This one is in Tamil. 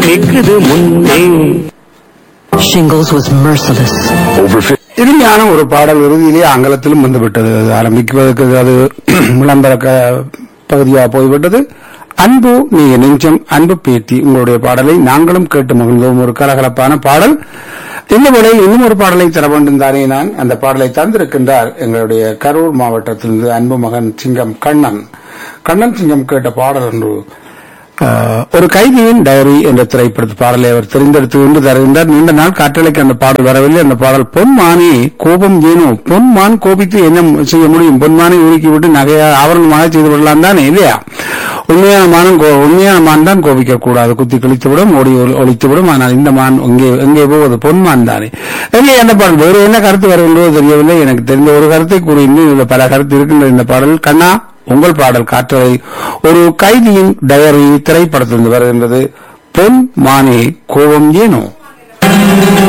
நிக்குது முன்னே Shingles was merciless. over இனிமையான ஒரு பாடல் இறுதியிலே ஆங்கிலத்திலும் வந்துவிட்டது அது ஆரம்பிக்குவதற்கு அது விளம்பர க- பகுதியாக போய்விட்டது அன்பு நீ நெஞ்சம் அன்பு பேத்தி உங்களுடைய பாடலை நாங்களும் கேட்டு மகிழ்ந்தோம் ஒரு கலகலப்பான பாடல் இந்த வேளையில் இன்னும் ஒரு பாடலை தர வேண்டும் தானே நான் அந்த பாடலை தந்திருக்கின்றார் எங்களுடைய கரூர் மாவட்டத்திலிருந்து அன்பு மகன் சிங்கம் கண்ணன் கண்ணன் சிங்கம் கேட்ட பாடல் ஒன்று ஆஹ், ஒரு கைதியின் டைரி என்ற திரைப்படத்து பாடலை அவர் தெரிந்தெடுத்து கொண்டு தருகின்றார் நீண்ட நாள் காற்றலைக்கு அந்த பாடல் வரவில்லை அந்த பாடல் பொன்மானே கோபம் ஏனோ பொன்மான் கோபித்து என்ன செய்ய முடியும் பொன்மானை உருக்கி விட்டு நகையா ஆவரணமாக செய்து விடலாம் தானே இல்லையா உண்மையான மானம் கோ- உண்மையான மான் தான் கோபிக்க கூடாது குத்தி கிழித்துவிடும் ஓடி ஒளி- ஒளித்துவிடும் ஆனால் இந்த மான் இங்கே எங்கே போவது பொன்மான் தானே எங்கே அந்த பாடல் வேறு என்ன கருத்து வருகின்றதோ தெரியவில்லை எனக்கு தெரிந்த ஒரு கருத்தை கூறி இன்னும் இதுல பல கருத்து இருக்கின்ற இந்த பாடல் கண்ணா உங்கள் பாடல் காற்றலை ஒரு கைதியின் டயரி திரைப்படத்திலிருந்து வருகின்றது பொன் மானே கோபம் ஏனோ